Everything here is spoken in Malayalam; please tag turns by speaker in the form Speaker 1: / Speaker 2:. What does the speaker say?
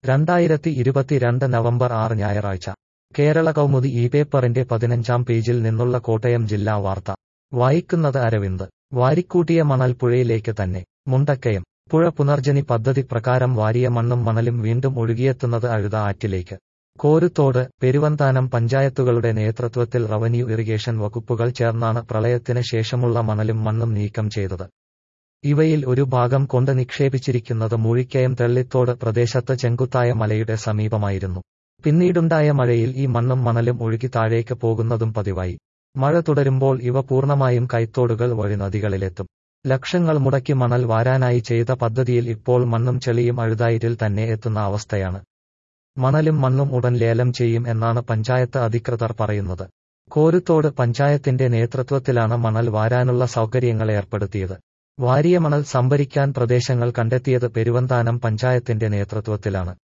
Speaker 1: രണ്ടായിരത്തി ഇരുപത്തിരണ്ട് നവംബർ ആറ് ഞായറാഴ്ച കേരള കൗമുദി ഈ പേപ്പറിന്റെ പതിനഞ്ചാം പേജിൽ നിന്നുള്ള കോട്ടയം ജില്ലാ വാർത്ത വായിക്കുന്നത് അരവിന്ദ് വാരിക്കൂട്ടിയ മണൽ പുഴയിലേക്ക് തന്നെ മുണ്ടക്കയം പുഴ പുനർജനി പദ്ധതി പ്രകാരം വാരിയ മണ്ണും മണലും വീണ്ടും ഒഴുകിയെത്തുന്നത് അഴുത ആറ്റിലേക്ക് കോരുത്തോട് പെരുവന്താനം പഞ്ചായത്തുകളുടെ നേതൃത്വത്തിൽ റവന്യൂ ഇറിഗേഷൻ വകുപ്പുകൾ ചേർന്നാണ് പ്രളയത്തിന് ശേഷമുള്ള മണലും മണ്ണും നീക്കം ചെയ്തത് ഇവയിൽ ഒരു ഭാഗം കൊണ്ട് നിക്ഷേപിച്ചിരിക്കുന്നത് മൂഴിക്കയം തെള്ളിത്തോട് പ്രദേശത്ത് ചെങ്കുത്തായ മലയുടെ സമീപമായിരുന്നു പിന്നീടുണ്ടായ മഴയിൽ ഈ മണ്ണും മണലും ഒഴുകി താഴേക്ക് പോകുന്നതും പതിവായി മഴ തുടരുമ്പോൾ ഇവ പൂർണ്ണമായും കൈത്തോടുകൾ വഴി നദികളിലെത്തും ലക്ഷങ്ങൾ മുടക്കി മണൽ വാരാനായി ചെയ്ത പദ്ധതിയിൽ ഇപ്പോൾ മണ്ണും ചെളിയും അഴുതായിരിൽ തന്നെ എത്തുന്ന അവസ്ഥയാണ് മണലും മണ്ണും ഉടൻ ലേലം ചെയ്യും എന്നാണ് പഞ്ചായത്ത് അധികൃതർ പറയുന്നത് കോരുത്തോട് പഞ്ചായത്തിന്റെ നേതൃത്വത്തിലാണ് മണൽ വാരാനുള്ള സൗകര്യങ്ങൾ ഏർപ്പെടുത്തിയത് വാരിയ മണൽ സംഭരിക്കാൻ പ്രദേശങ്ങൾ കണ്ടെത്തിയത് പെരുവന്താനം പഞ്ചായത്തിന്റെ നേതൃത്വത്തിലാണ്